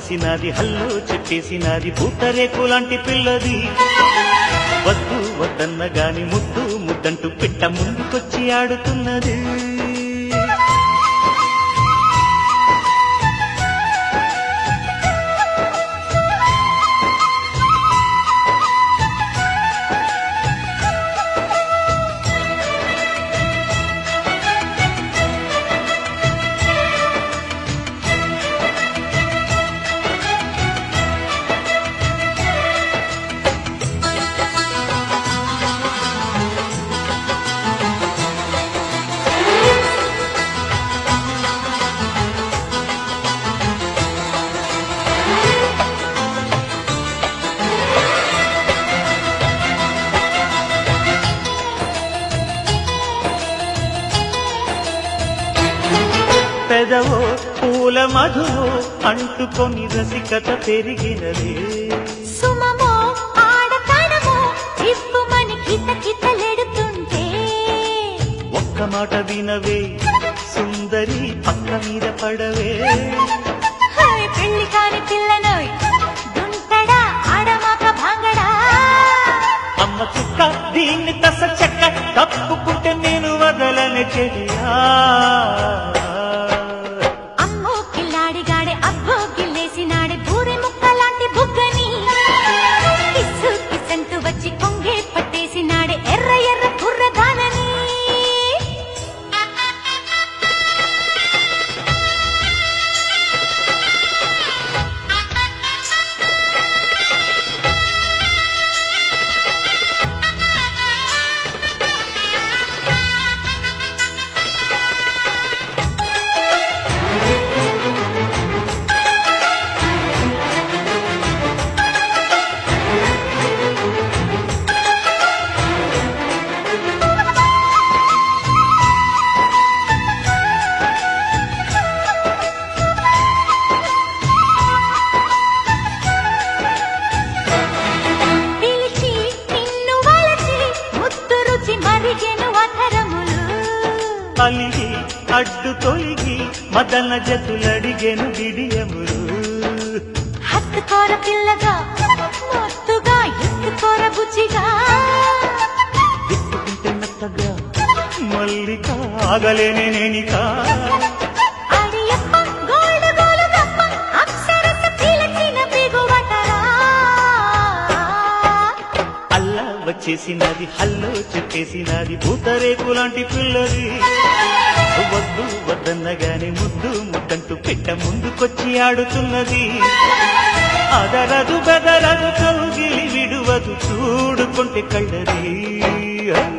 వచ్చేసినది hello చెప్పేసినది పూతరేకు లాంటి పిల్లది వద్దు వద్దన్న గాని ముద్దు ముద్దంటూ పిట్ట ముందుకొచ్చి ఆడుతున్నది పెదవో పూల మధువో అంటుకొని రసికత పెరిగినదే సుమమో ఆడతనమో చిప్పుమని కిత కితలెడుతుంటే ఒక్క మాట వినవే సుందరి పక్క మీద పడవే హై పెళ్లి కాని పిల్లనోయ్ దుంటడా ఆడమాక భాంగడా అమ్మ చుక్క దీన్ని తస చెక్క తప్పుకుంటే నేను వదలని చెడియా అమ్మో కిల్లాడిగాడే అబ్బో గిల్లేసినాడే బూరె ముక్కలాంటి బుగ్గని కిస్సు కిసంటూ వచ్చి కొంగే పట్టేసినాడే ఎర్ర ఎర్ర కుర్రదానని పిలిచి నిన్ను వలచి ముత్తు రుచి మరిగెను అధరములు అలిగి అడ్డు తొలిగి మదన జతులడిగెను బిడియములు హత్తుకోర పిల్లగా మొత్తుగా ఎత్తుకోర బుచ్చిగా దిక్కుకుంటే మెత్తగా మల్లిక ఆగలేనే నేనికా అడియప్ప గోల్డ్ గోలు తప్ప అప్సరస పిలిచిన బిగువటరా అల్లా వచ్చేసినది హల్లో చెప్పేసినది భూతరేకు లాంటి పిల్లది వద్దు వద్దన్నగానే ముద్దు ముద్దంటూ పెట్ట ముందుకొచ్చి ఆడుతున్నది అదరదు బెదరదు కౌగిలి విడువదు చూడుకుంటే కళ్ళది